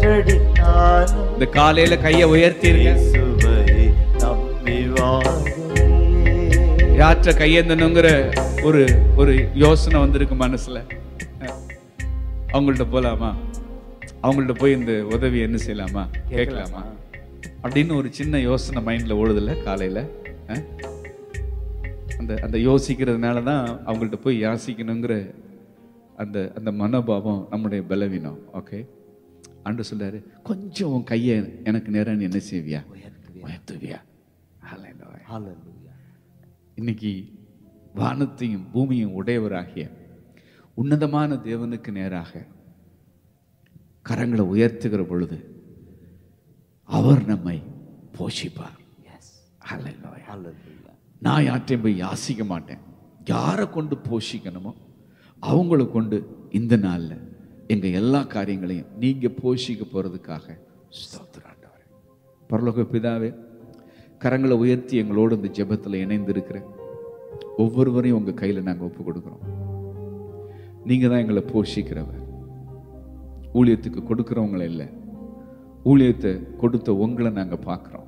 காற்றடித்தாலும் இந்த காலையில கையை உயர்த்திருங்க இயேசுவை நம்பி வாழ்கிறேன். யாற்ற கையேந்தணுங்கிற ஒரு ஒரு யோசனை வந்திருக்கு மனசுல அவங்கள்ட்ட போலாமா அவங்கள்ட்ட போய் இந்த உதவி என்ன செய்யலாமா கேட்கலாமா அப்படின்னு ஒரு சின்ன யோசனை மைண்ட்ல ஓடுதுல்ல காலையில அஹ்? அந்த அந்த யோசிக்கிறதுனால தான் அவங்கள்ட்ட போய் யாசிக்கணுங்கிற அந்த அந்த மனோபாவம் நம்முடைய பலவீனம் ஓகே ஆண்டு சொல்றாரு கொஞ்சம் உன் கையை எனக்கு நேரம் நீ என்ன செய்வியா உயர்த்துவியா Hallelujah. Hallelujah. இன்னைக்கு வானத்தையும் பூமியும் உடையவராகிய உன்னதமான தேவனுக்கு நேராக கரங்களை உயர்த்துகிற பொழுது அவர் நம்மை போஷிப்பார் Yes. Hallelujah. Hallelujah. நான் யார்ட்டையும் போய் யாசிக்க மாட்டேன் யாரை கொண்டு போஷிக்கணுமோ அவங்கள கொண்டு இந்த நாள்ல எங்க எல்லா காரியங்களையும் நீங்க போஷிக்க போறதுக்காக ஸ்தோத்திராண்டவரே பரலோக பிதாவே கரங்களை உயர்த்தி எங்களோடு இந்த ஜெபத்துல இணைந்திருக்கிற ஒவ்வொருவரையும் உங்க கையில நாங்க ஒப்பு கொடுக்குறோம் நீங்க தான் எங்களை போஷிக்கிறவர் ஊழியத்துக்கு கொடுக்கிறவங்கள இல்லை ஊழியத்தை கொடுத்த உங்களை நாங்க பார்க்கிறோம்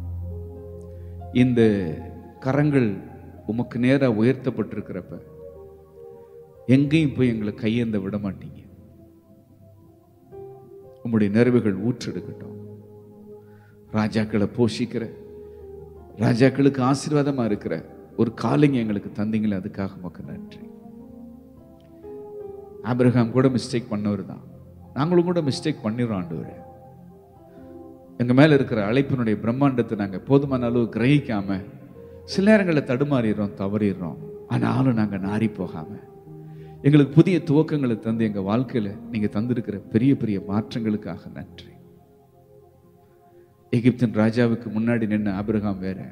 இந்த கரங்கள் உமக்கு நேரா உயர்த்தப்பட்டிருக்கிறப்ப எங்கேயும் போய் எங்களை கையேந்த விட மாட்டீங்க உம்முடைய நிறைவுகள் ஊற்றெடுக்கட்டும் ராஜாக்களை போஷிக்கிற ராஜாக்களுக்கு ஆசீர்வாதமா இருக்கிற ஒரு காலிங்க எங்களுக்கு தந்தீங்களே அதுக்காக உமக்கு நன்றி ஆபிரகாம் கூட மிஸ்டேக் பண்ணவர் தான் நாங்களும் கூட மிஸ்டேக் பண்ணிடுறோம் ஆண்டவரே எங்க மேல இருக்கிற அழைப்பினுடைய பிரம்மாண்டத்தை நாங்க போதுமான அளவு கிரகிக்காம சில நேரங்களில் தடுமாறிடுறோம் தவறிடுறோம் ஆனாலும் நாங்க நாறி போகாம எங்களுக்கு புதிய துவக்கங்களை தந்து எங்க வாழ்க்கையில நீங்க தந்திருக்கிற பெரிய பெரிய மாற்றங்களுக்காக நன்றி எகிப்தின் ராஜாவுக்கு முன்னாடி நின்ன ஆபிரகாம் வேற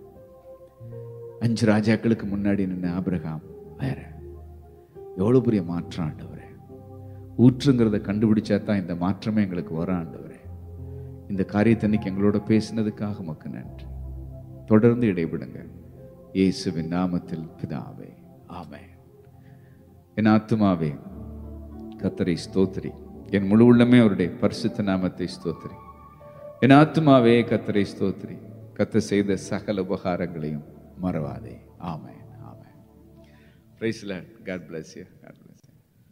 அஞ்சு ராஜாக்களுக்கு முன்னாடி நின்ன ஆபிரகாம் வேற எவ்வளவு பெரிய மாற்றம் ஆண்டவரே ஊற்றுங்கிறத கண்டுபிடிச்சா தான் இந்த மாற்றமே எங்களுக்கு வரும் ஆண்டவரே இந்த காரியத்தை இன்னைக்கு எங்களோட பேசினதுக்காக உமக்கு நன்றி தொடர்ந்து இடைவிடுங்க இயேசுவின் நாமத்தில் பிதாவே ஆமென் என் ஆத்துமாவே கத்தரை ஸ்தோத்திரி என் முழு உள்ளமே அவருடைய பரிசுத்த நாமத்தை ஸ்தோத்திரி என் ஆத்துமாவே கத்தரை ஸ்தோத்திரி கத்த செய்த சகல உபகாரங்களையும் மறவாதே amen amen praise Lord God bless you God bless